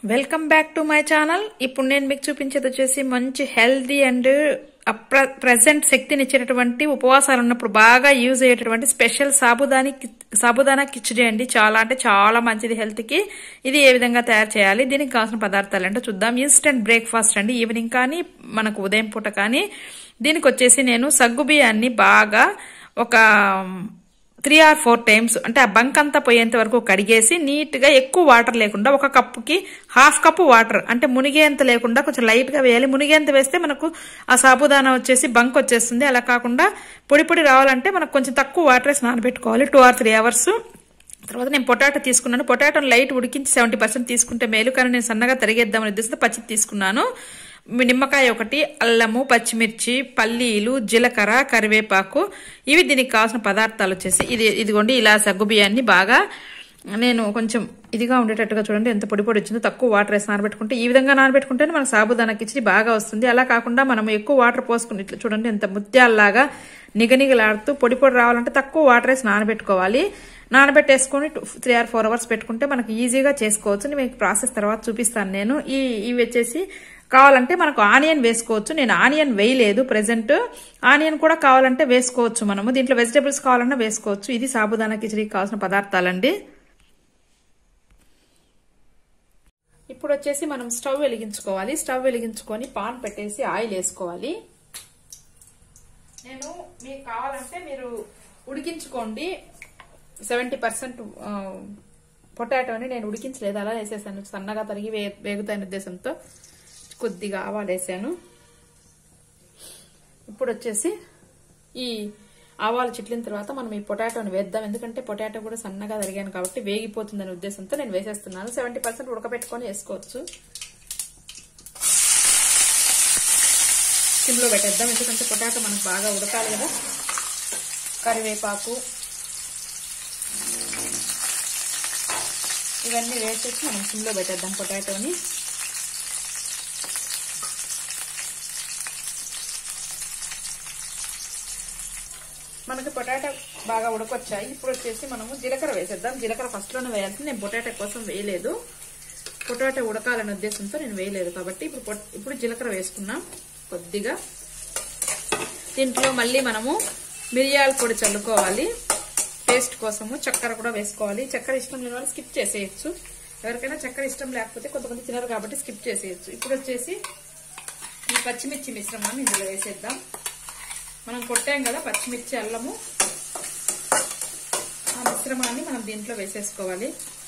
welcome back to my channel ఇప్పుడు నేను మీకు చూపించేది వచ్చేసి మంచి హెల్దీ అండ్ ప్రజెంట్ శక్తిని ఇచ్చేటటువంటి ఉపవాసాలు ఉన్నప్పుడు బాగా యూజ్ అయ్యేటటువంటి స్పెషల్ సాబుదాని సాబుదానా కిచడీ అండి చాలా అంటే చాలా మంచిది హెల్త్ కి ఇది ఏ విధంగా తయారు చేయాలి దీనికి కావాల్సిన పదార్థాలు అంటే చూద్దాం ఇన్స్టెంట్ బ్రేక్ఫాస్ట్ అండి ఈవినింగ్ కానీ మనకు ఉదయం పూట కానీ దీనికి వచ్చేసి నేను సగ్గు బియ్యాన్ని బాగా ఒక త్రీ ఆర్ ఫోర్ టైమ్స్ అంటే ఆ బంక్ అంతా పోయేంత వరకు కడిగేసి నీట్ గా ఎక్కువ వాటర్ లేకుండా ఒక కప్పుకి హాఫ్ కప్పు వాటర్ అంటే మునిగేంత లేకుండా కొంచెం లైట్ గా వేయాలి మునిగేంత వేస్తే మనకు ఆ సాబుదానా వచ్చేసి బంక్ వచ్చేస్తుంది అలా కాకుండా పొడి పొడి రావాలంటే మనకు కొంచెం తక్కువ వాటర్ వేసి నానబెట్టుకోవాలి టూ ఆర్ త్రీ అవర్స్ తర్వాత నేను పొటాటో తీసుకున్నాను పొటాటోని లైట్ ఉడికించి సెవెంటీ పర్సెంట్ తీసుకుంటే మేలు కానీ నేను సన్నగా తరిగేద్దామని ఉద్దేశంతో పచ్చి తీసుకున్నాను నిమ్మకాయ ఒకటి అల్లము పచ్చిమిర్చి పల్లీలు జీలకర్ర కరివేపాకు ఇవి దీనికి కావాల్సిన పదార్థాలు వచ్చేసి ఇది ఇదిగోండి ఇలా సగ్గు బియ్యాన్ని బాగా నేను కొంచెం ఇదిగా ఉండేటట్టుగా చూడండి ఎంత పొడి పొడి వచ్చిందో తక్కువ వాటర్ వేసి నానబెట్టుకుంటే ఈ విధంగా నానబెట్టుకుంటేనే మన సాబుదానా కిచిడి బాగా వస్తుంది అలా కాకుండా మనం ఎక్కువ వాటర్ పోసుకుని ఇట్లా చూడండి ఎంత ముత్యాల్లాగా నిగనిగలాడుతూ పొడి పొడి రావాలంటే తక్కువ వాటర్ వేసి నానబెట్టుకోవాలి నానబెట్టేసుకొని త్రీ ఆర్ ఫోర్ అవర్స్ పెట్టుకుంటే మనకి ఈజీగా చేసుకోవచ్చు మీకు ప్రాసెస్ తర్వాత చూపిస్తాను నేను ఈ ఇవి వచ్చేసి కావాలంటే మనకు ఆనియన్ వేసుకోవచ్చు నేను ఆనియన్ వేయలేదు ప్రెసెంట్ ఆనియన్ కూడా కావాలంటే వేసుకోవచ్చు మనము దీంట్లో వెజిటేబుల్స్ కావాలన్నా వేసుకోవచ్చు ఇది సాబుదానా కిచడీకి కావాల్సిన పదార్థాలండి ఇప్పుడు వచ్చేసి మనం స్టవ్ వెలిగించుకోవాలి స్టవ్ వెలిగించుకొని పాన్ పెట్టేసి ఆయిల్ వేసుకోవాలి నేను మీకు కావాలంటే మీరు ఉడికించుకోండి సెవెంటీ పర్సెంట్ పొటాటోని నేను ఉడికించలేదు అలా వేసేసాను సన్నగా తరిగి వే వేగుతాయని ఉద్దేశంతో కొద్దిగా ఆవాలు వేసాను ఇప్పుడు వచ్చేసి ఈ ఆవాలు చిట్లిన తర్వాత మనం ఈ పొటాటోని వేద్దాం ఎందుకంటే పొటాటో కూడా సన్నగా తరిగాను కాబట్టి వేగిపోతుందనే ఉద్దేశంతో నేను వేసేస్తున్నాను సెవెంటీ పర్సెంట్ ఉడకబెట్టుకొని వేసుకోవచ్చు సిమ్లో పెట్టేద్దాం ఎందుకంటే పొటాటో మనకు బాగా ఉడకాలి కదా కరివేపాకు ఇవన్నీ వేసేసి మనం సిమ్లో పెట్టేద్దాం పొటాటోని మనకి పొటాటో బాగా ఉడకొచ్చాయి ఇప్పుడు వచ్చేసి మనము జీలకర్ర వేసేద్దాం జీలకర్ర ఫస్ట్లోనే వేయాల్సింది నేను పొటాటో కోసం వేయలేదు పొటాటో ఉడకాలనే ఉద్దేశంతో నేను వేయలేదు కాబట్టి ఇప్పుడు ఇప్పుడు జీలకర్ర వేసుకున్నాం కొద్దిగా దీంట్లో మళ్ళీ మనము మిరియాల పొడి చల్లుకోవాలి టేస్ట్ కోసము చక్కెర కూడా వేసుకోవాలి చక్కెర ఇష్టం లేని వాళ్ళు స్కిప్ చేసేయచ్చు ఎవరికైనా చక్కెర ఇష్టం లేకపోతే కొంతమంది తినరు కాబట్టి స్కిప్ చేసేయచ్చు ఇప్పుడు వచ్చేసి ఈ పచ్చిమిర్చి మిశ్రమాన్ని ఇందులో వేసేద్దాం మనం కొట్టాం కదా పచ్చిమిర్చి అల్లము ఆ మిశ్రమాన్ని మనం దీంట్లో వేసేసుకోవాలి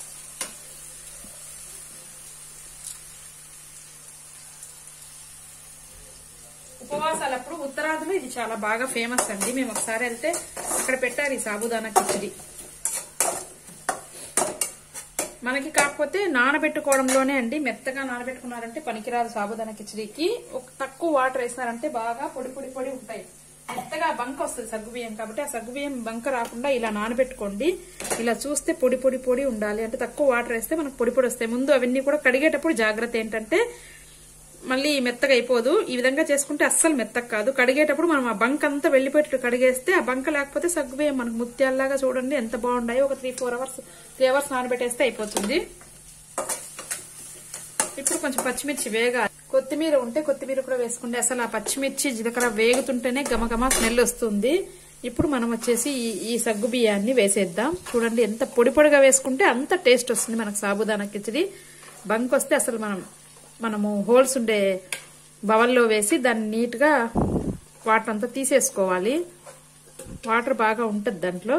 ఉపవాసాలప్పుడు ఉత్తరాదిలో ఇది చాలా బాగా ఫేమస్ అండి మేము ఒకసారి వెళ్తే అక్కడ పెట్టారు ఈ సాబుదానా కిచిడి మనకి కాకపోతే నానబెట్టుకోవడంలోనే అండి మెత్తగా నానబెట్టుకున్నారంటే పనికిరాదు సాబుదానా కిచిడికి ఒక తక్కువ వాటర్ వేసినారంటే బాగా పొడి పొడి పొడి ఉంటాయి మెత్తగా బంక వస్తుంది సగ్గుబియ్యం కాబట్టి ఆ సగ్గుబియ్యం బంక రాకుండా ఇలా నానబెట్టుకోండి ఇలా చూస్తే పొడి పొడి పొడి ఉండాలి అంటే తక్కువ వాటర్ వేస్తే మనకు పొడి పొడి వస్తాయి ముందు అవన్నీ కూడా కడిగేటప్పుడు జాగ్రత్త ఏంటంటే మళ్ళీ మెత్తగా అయిపోదు ఈ విధంగా చేసుకుంటే అస్సలు మెత్తగా కాదు కడిగేటప్పుడు మనం ఆ బంక్ అంతా వెళ్ళిపోయేటట్టు కడిగేస్తే ఆ బంక లేకపోతే సగ్గుబియ్యం మనకు ముత్యాల్లాగా చూడండి ఎంత బాగున్నాయో ఒక three four hours three hours నానబెట్టేస్తే అయిపోతుంది ఇప్పుడు కొంచెం పచ్చిమిర్చి వేగాలి కొత్తిమీర ఉంటే కొత్తిమీర కూడా వేసుకుంటే అసలు ఆ పచ్చిమిర్చి జీలకర్ర వేగుతుంటేనే గమగమ స్మెల్ వస్తుంది ఇప్పుడు మనం వచ్చేసి ఈ సగ్గు బియ్యాన్ని వేసేద్దాం చూడండి ఎంత పొడి పొడిగా వేసుకుంటే అంత టేస్ట్ వస్తుంది మనకు సాబుదానా కిచడి బంక్ వస్తే అసలు మనం మనము హోల్స్ ఉండే బవల్లో వేసి దాన్ని నీట్గా వాటర్ అంతా తీసేసుకోవాలి వాటర్ బాగా ఉంటుంది దాంట్లో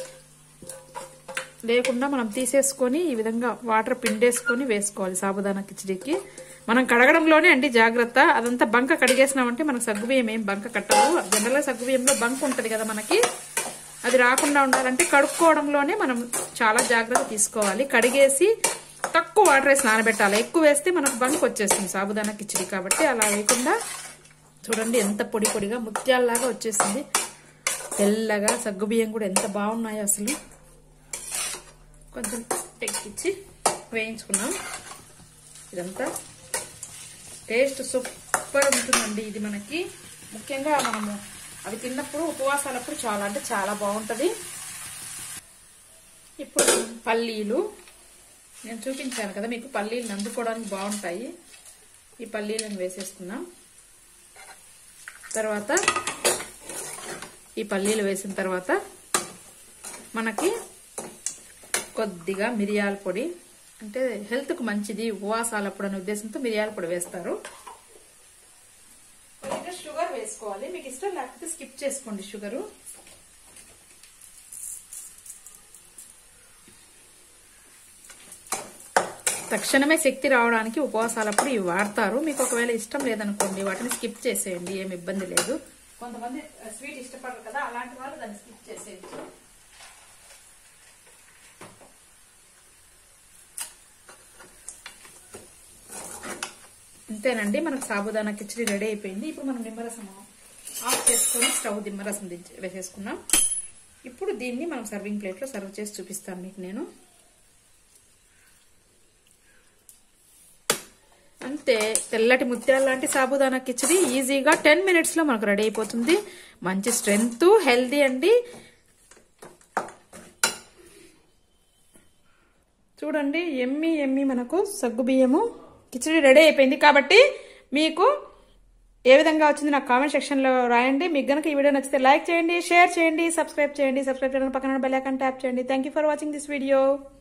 లేకుండా మనం తీసేసుకొని ఈ విధంగా వాటర్ పిండేసుకొని వేసుకోవాలి సాబుదానా కిచడీకి మనం కడగడంలోనే అండి జాగ్రత్త అదంతా బంక కడిగేసినామంటే మనకు సగ్గుబియ్యం ఏం బంక కట్టదు జనరల్గా సగ్గుబియ్యంలో బంక్ ఉంటుంది కదా మనకి అది రాకుండా ఉండాలంటే కడుక్కోవడంలోనే మనం చాలా జాగ్రత్త తీసుకోవాలి కడిగేసి తక్కువ వాటర్ వేసి నానబెట్టాలి ఎక్కువ వేస్తే మనకు బంక్ వచ్చేస్తుంది సాబుదానా కిచిడి కాబట్టి అలా వేయకుండా చూడండి ఎంత పొడి పొడిగా ముత్యాల్లాగా వచ్చేసింది తెల్లగా సగ్గుబియ్యం కూడా ఎంత బాగున్నాయో అసలు కొంచెం తెక్కిచ్చి వేయించుకున్నాం ఇదంతా టేస్ట్ సూపర్ ఉంటుందండి ఇది మనకి ముఖ్యంగా మనము అవి తిన్నప్పుడు ఉపవాసాలప్పుడు చాలా అంటే చాలా బాగుంటుంది ఇప్పుడు పల్లీలు నేను చూపించాను కదా మీకు పల్లీలు నందుకోవడానికి బాగుంటాయి ఈ పల్లీలను వేసేస్తున్నాం తర్వాత ఈ పల్లీలు వేసిన తర్వాత మనకి కొద్దిగా మిరియాల పొడి అంటే హెల్త్కు మంచిది ఉపవాసాలప్పుడు అనే ఉద్దేశంతో మిరియాల పొడి వేస్తారు కొద్దిగా షుగర్ వేసుకోవాలి మీకు ఇష్టం లేకపోతే స్కిప్ చేసుకోండి షుగరు తక్షణమే శక్తి రావడానికి ఉపవాసాలప్పుడు ఇవి వాడతారు మీకు ఒకవేళ ఇష్టం లేదనుకోండి వాటిని స్కిప్ చేసేయండి ఏమి ఇబ్బంది లేదు కొంతమంది స్వీట్ ఇష్టపడరు కదా అలాంటి వాళ్ళు దాన్ని స్కిప్ చేసేయచ్చు అంతేనండి మనకు సాబుదానా కిచడి రెడీ అయిపోయింది ఇప్పుడు మనం నిమ్మరసం ఆఫ్ చేసుకొని స్టవ్ నిమ్మరసం దించి వేసేసుకున్నాం ఇప్పుడు దీన్ని మనం సర్వింగ్ ప్లేట్లో సర్వ్ చేసి చూపిస్తాను మీకు నేను అంతే తెల్లటి ముత్యాల లాంటి సాబుదానా కిచడి ఈజీగా టెన్ మినిట్స్లో మనకు రెడీ అయిపోతుంది మంచి స్ట్రెంగ్త్ హెల్దీ అండి చూడండి ఎమ్మి ఎమ్మి మనకు సగ్గు బియ్యము కిచడి రెడీ అయిపోయింది కాబట్టి మీకు ఏ విధంగా వచ్చింది నాకు కామెంట్ సెక్షన్లో రాయండి మీకు గనక ఈ వీడియో నచ్చితే లైక్ చేయండి షేర్ చేయండి సబ్స్క్రైబ్ చేయండి సబ్స్క్రైబ్ చేయడం పక్కన బెల్ ఐకాన్ ట్యాప్ చేయండి thank for watching this video